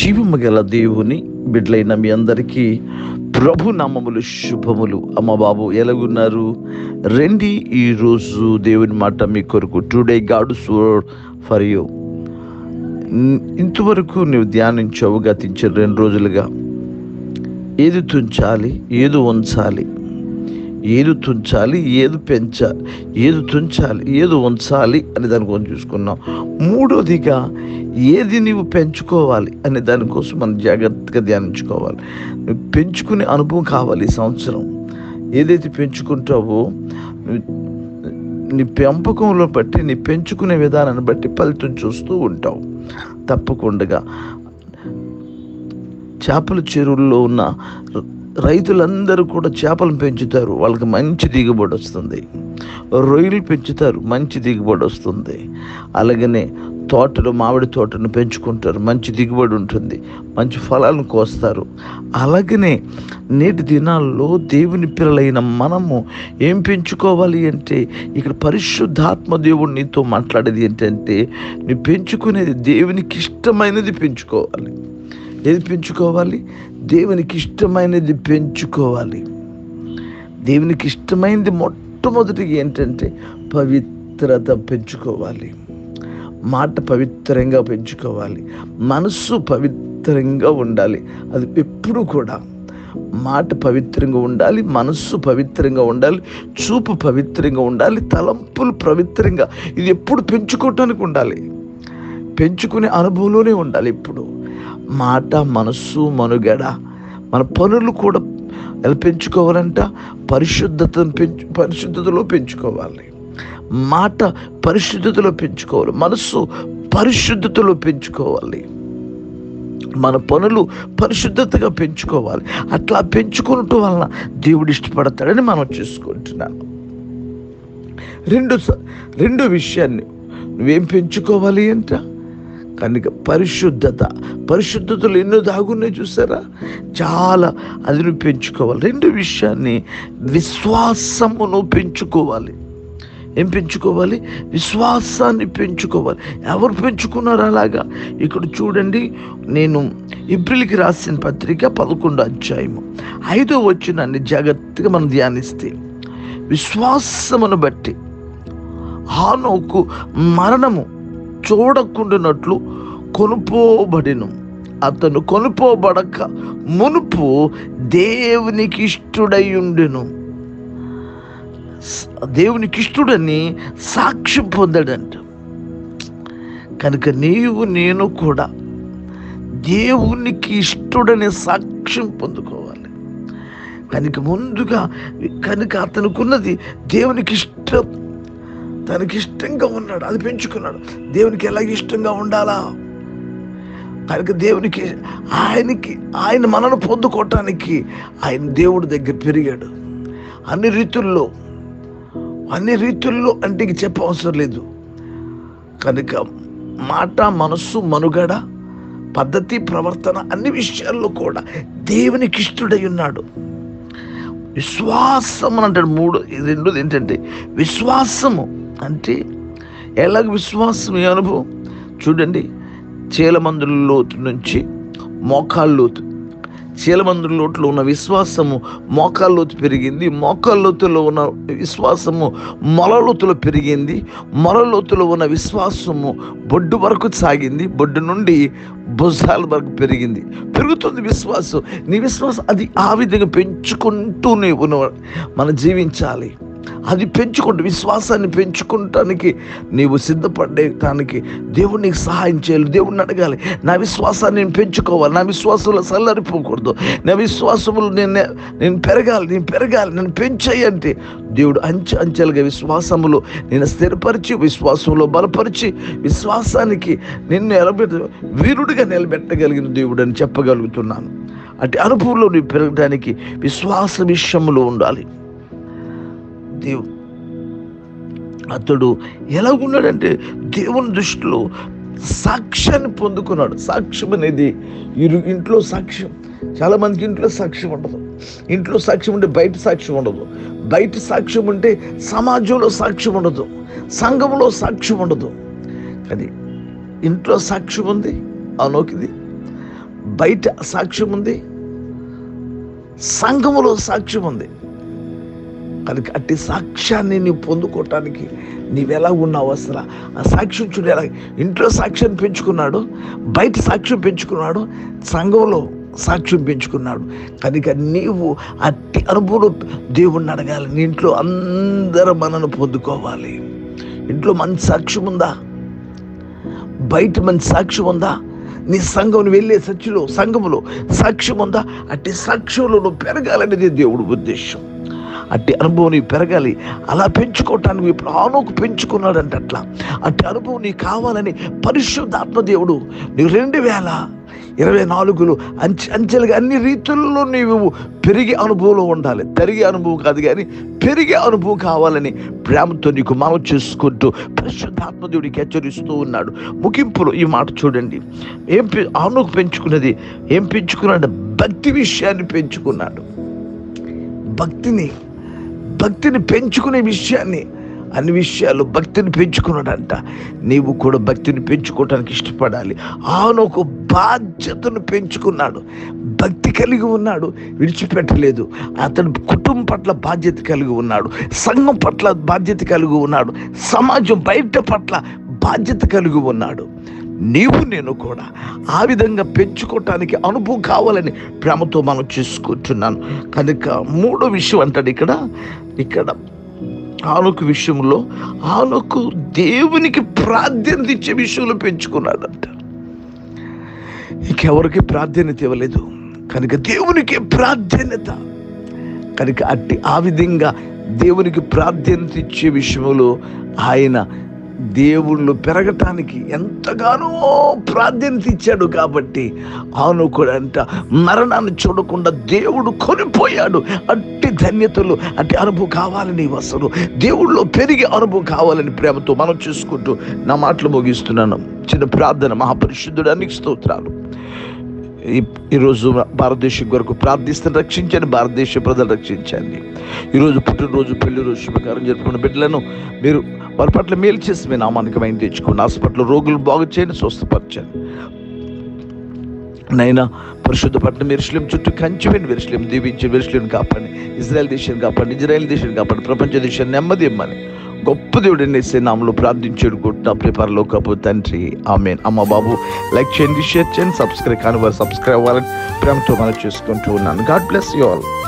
జీవము గల దేవుని బిడ్డలైన మీ అందరికీ ప్రభు నామములు శుభములు అమ్మ బాబు ఎలాగున్నారు రండి ఈరోజు దేవుని మాట మీ కొరకు టుడే గాడ్ ఫర్ యూ ఇంతవరకు నువ్వు ధ్యానించావు గతించిన రెండు రోజులుగా ఏది తుంచాలి ఏది ఉంచాలి ఏది తుంచాలి ఏది పెంచాలి ఏది తుంచాలి ఏది ఉంచాలి అని దాని గురించి చూసుకున్నాం మూడోదిగా ఏది నీవు పెంచుకోవాలి అనే దానికోసం మనం జాగ్రత్తగా ధ్యానించుకోవాలి నువ్వు పెంచుకునే అనుభవం కావాలి ఈ సంవత్సరం ఏదైతే పెంచుకుంటావో నీ పెంపకంలో బట్టి నీ పెంచుకునే విధానాన్ని బట్టి ఫలితం చూస్తూ ఉంటావు తప్పకుండా చేపల చెరువుల్లో ఉన్న రైతులందరూ కూడా చేపలను పెంచుతారు వాళ్ళకి మంచి దిగుబడి వస్తుంది రొయ్యలు పెంచుతారు మంచి దిగుబడి వస్తుంది అలాగనే తోటలు మామిడి తోటను పెంచుకుంటారు మంచి దిగుబడి ఉంటుంది మంచి ఫలాలను కోస్తారు అలాగనే నేటి దినాల్లో దేవుని పిల్లలైన మనము ఏం పెంచుకోవాలి అంటే ఇక్కడ పరిశుద్ధాత్మ దేవుడు నీతో మాట్లాడేది ఏంటంటే నీ పెంచుకునేది దేవునికి ఇష్టమైనది పెంచుకోవాలి ఏది పెంచుకోవాలి దేవునికి ఇష్టమైనది పెంచుకోవాలి దేవునికి ఇష్టమైనది మొట్టమొదటిగా ఏంటంటే పవిత్రత పెంచుకోవాలి మాట పవిత్రంగా పెంచుకోవాలి మనస్సు పవిత్రంగా ఉండాలి అది ఎప్పుడు కూడా మాట పవిత్రంగా ఉండాలి మనస్సు పవిత్రంగా ఉండాలి చూపు పవిత్రంగా ఉండాలి తలంపులు పవిత్రంగా ఇది ఎప్పుడు పెంచుకోవటానికి ఉండాలి పెంచుకునే అనుభవంలోనే ఉండాలి ఇప్పుడు మాట మనస్సు మనుగడ మన పనులు కూడా ఎలా పెంచుకోవాలంట పరిశుద్ధతను పెంచు పరిశుద్ధతలో పెంచుకోవాలి మాట పరిశుద్ధతలో పెంచుకోవాలి మనస్సు పరిశుద్ధతలో పెంచుకోవాలి మన పనులు పరిశుద్ధతగా పెంచుకోవాలి అట్లా పెంచుకోవటం వలన దేవుడు ఇష్టపడతాడని మనం చూసుకుంటున్నాను రెండు రెండో విషయాన్ని నువ్వేం పెంచుకోవాలి అంట కనుక పరిశుద్ధత పరిశుద్ధతలు ఎన్నో దాగున్నాయి చూసారా చాలా అది నువ్వు పెంచుకోవాలి రెండు విషయాన్ని విశ్వాసమును పెంచుకోవాలి ఏం పెంచుకోవాలి విశ్వాసాన్ని పెంచుకోవాలి ఎవరు పెంచుకున్నారు అలాగా ఇక్కడ చూడండి నేను ఏప్రిల్కి రాసిన పత్రిక పదకొండు అధ్యాయము ఐదో వచ్చినాన్ని జాగ్రత్తగా మనం ధ్యానిస్తే విశ్వాసమును బట్టి హానోకు మరణము చూడకుండానట్లు కొనుపోబడిను అతను కొనుపోబడక మునుపు దేవునికి ఇష్టడై ఉండెను దేవునికి ఇష్టడని సాక్ష్యం పొందాడంట కనుక నీవు నేను కూడా దేవునికి ఇష్టడనే సాక్ష్యం పొందుకోవాలి కనుక ముందుగా కనుక అతనుకున్నది దేవునికి ఇష్టం తనకి ఇష్టంగా ఉన్నాడు అది పెంచుకున్నాడు దేవునికి ఎలా ఇష్టంగా ఉండాలా కనుక దేవునికి ఆయనకి ఆయన మనను పొందుకోవటానికి ఆయన దేవుడి దగ్గర పెరిగాడు అన్ని రీతుల్లో అన్ని రీతుల్లో అంటే ఇంక చెప్పవసరం లేదు కనుక మాట మనస్సు మనుగడ పద్ధతి ప్రవర్తన అన్ని విషయాల్లో కూడా దేవునికి ఇష్టడై ఉన్నాడు విశ్వాసం అని అంటాడు మూడు రెండోది ఏంటంటే విశ్వాసము అంటే ఎలాగ విశ్వాసం ఈ అనుభవం చూడండి చీలమందుల లోతు నుంచి మోకాళ్ళ లోతు చీలమందుల లోతులో ఉన్న విశ్వాసము మోకాళ్ళ లోతు పెరిగింది మోకాళ్ళ లోతులో ఉన్న విశ్వాసము మొలలోతులో పెరిగింది మొలలోతులో ఉన్న విశ్వాసము బొడ్డు వరకు సాగింది బొడ్డు నుండి భుజాల వరకు పెరిగింది పెరుగుతుంది విశ్వాసం నీ విశ్వాసం అది ఆ విధంగా పెంచుకుంటూ నీవు మన జీవించాలి అది పెంచుకుంటూ విశ్వాసాన్ని పెంచుకుంటానికి నీవు సిద్ధపడటానికి దేవుడు నీకు సహాయం చేయాలి దేవుడిని అడగాలి నా విశ్వాసాన్ని నేను పెంచుకోవాలి నా విశ్వాసంలో సల్లరిపోకూడదు నా విశ్వాసములు నేను నేను పెరగాలి నేను పెరగాలి నేను పెంచాయి అంటే దేవుడు అంచె అంచెలుగా విశ్వాసములు నేను స్థిరపరిచి విశ్వాసంలో బలపరిచి విశ్వాసానికి నిన్ను నిలబెట్ట వీరుడిగా నిలబెట్టగలిగిన దేవుడు అని చెప్పగలుగుతున్నాను అటు అనుభవంలో నువ్వు పెరగడానికి విశ్వాస విషయంలో ఉండాలి దేవు అతడు ఎలాగున్నాడంటే దేవుని దృష్టిలో సాక్ష్యాన్ని పొందుకున్నాడు సాక్ష్యం అనేది ఇరు ఇంట్లో సాక్ష్యం చాలా మందికి ఇంట్లో సాక్ష్యం ఉండదు ఇంట్లో సాక్ష్యం ఉంటే బయట సాక్ష్యం ఉండదు బయట సాక్ష్యం ఉంటే సమాజంలో సాక్ష్యం ఉండదు సంఘంలో సాక్ష్యం ఉండదు కానీ ఇంట్లో సాక్ష్యం ఉంది అనోకిది బయట సాక్ష్యం ఉంది సంఘములో సాక్ష్యం ఉంది కనుక అట్టి సాక్ష్యాన్ని నీవు పొందుకోవటానికి నీవెలా ఉన్నావు అసలు ఆ సాక్ష్యం చూడు ఎలా ఇంట్లో సాక్ష్యం పెంచుకున్నాడు బయట సాక్ష్యం పెంచుకున్నాడు సంఘంలో సాక్ష్యం పెంచుకున్నాడు కనుక నీవు అట్టి అనుభవం దేవుణ్ణి అడగాలి నీ ఇంట్లో అందరూ మనను పొందుకోవాలి ఇంట్లో మంచి సాక్ష్యం ఉందా బయట మంచి సాక్ష్యం ఉందా నీ సంఘం వెళ్ళే సచ్చులో సంఘములో సాక్ష్యం ఉందా అట్టి సాక్ష్యంలో నువ్వు పెరగాలనేది దేవుడు ఉద్దేశం అట్టి అనుభవం నీకు పెరగాలి అలా పెంచుకోవటానికి ఇప్పుడు ఆనోకు పెంచుకున్నాడంట అట్లా అట్టి అనుభవం నీకు కావాలని పరిశుద్ధాత్మ దేవుడు నీకు రెండు వేల ఇరవై నాలుగులో అంచె అంచెలుగా అన్ని రీతుల్లో నీవు పెరిగే అనుభవంలో ఉండాలి తరిగే అనుభవం కాదు కానీ పెరిగే అనుభవం కావాలని ప్రేమతో నీకు మనం చేసుకుంటూ పరిశుద్ధాత్మ దేవుడికి హెచ్చరిస్తూ ఉన్నాడు ముగింపులో ఈ మాట చూడండి ఏం పె- ఆనోకు పెంచుకున్నది ఏం పెంచుకున్నాడు భక్తి విషయాన్ని పెంచుకున్నాడు భక్తిని భక్తిని పెంచుకునే విషయాన్ని అన్ని విషయాలు భక్తిని పెంచుకున్నాడంట నీవు కూడా భక్తిని పెంచుకోవటానికి ఇష్టపడాలి ఆను ఒక బాధ్యతను పెంచుకున్నాడు భక్తి కలిగి ఉన్నాడు విడిచిపెట్టలేదు అతడు కుటుంబం పట్ల బాధ్యత కలిగి ఉన్నాడు సంఘం పట్ల బాధ్యత కలిగి ఉన్నాడు సమాజం బయట పట్ల బాధ్యత కలిగి ఉన్నాడు నీవు నేను కూడా ఆ విధంగా పెంచుకోవటానికి అనుభవం కావాలని ప్రేమతో మనం చేసుకుంటున్నాను కనుక మూడో విషయం అంటాడు ఇక్కడ ఇక్కడ ఆనుకు విషయంలో ఆనుకు దేవునికి ప్రాధాన్యత ఇచ్చే విషయంలో పెంచుకున్నాడంట ఇంకెవరికి ప్రాధాన్యత ఇవ్వలేదు కనుక దేవునికి ప్రాధాన్యత కనుక అట్టి ఆ విధంగా దేవునికి ప్రాధాన్యత ఇచ్చే విషయంలో ఆయన దేవుళ్ళు పెరగటానికి ఎంతగానో ప్రాధాన్యత ఇచ్చాడు కాబట్టి అవును కూడా అంట మరణాన్ని చూడకుండా దేవుడు కొనిపోయాడు అట్టి ధన్యతలు అట్టి అనుభవం కావాలని అసలు దేవుళ్ళో పెరిగే అనుభవం కావాలని ప్రేమతో మనం చూసుకుంటూ నా మాటలు ముగిస్తున్నాను చిన్న ప్రార్థన మహాపరిశుద్ధుడు అనికి స్తోత్రాలు ఈ- ఈరోజు భారతదేశం కొరకు ప్రార్థిస్తున్న రక్షించండి భారతదేశ ప్రజలు రక్షించండి ఈరోజు పుట్టినరోజు పెళ్లి రోజు శుభకారం జరుపుకున్న బిడ్డలను మీరు వారి పట్ల మేలు చేసి మీ నామానికి మైన తెచ్చుకోండి హాస్పిటల్ రోగులు బాగు చేయండి స్వస్థపరచండి నైనా పరిశుద్ధ పట్ల మెరుసలేం చుట్టూ కంచిపోయిన మెరుసలేం దీవించి మెరుసలేం కాపాడి ఇజ్రాయెల్ దేశాన్ని కాపాడి ఇజ్రాయెల్ దేశాన్ని కాపాడి ప్రపంచ దేశాన్ని నెమ్మది ఇమ్మని గొప్ప దేవుడు అనేసి నామలో ప్రార్థించాడు కొట్టిన ప్రిపర్లో కాపు తండ్రి ఆమె అమ్మ బాబు లైక్ చేయండి షేర్ చేయండి సబ్స్క్రైబ్ కాని వారు సబ్స్క్రైబ్ అవ్వాలని ప్రేమతో మనం చేసుకుంటూ ఉన్నాను గాడ్ బ్లెస్ యూ ఆల్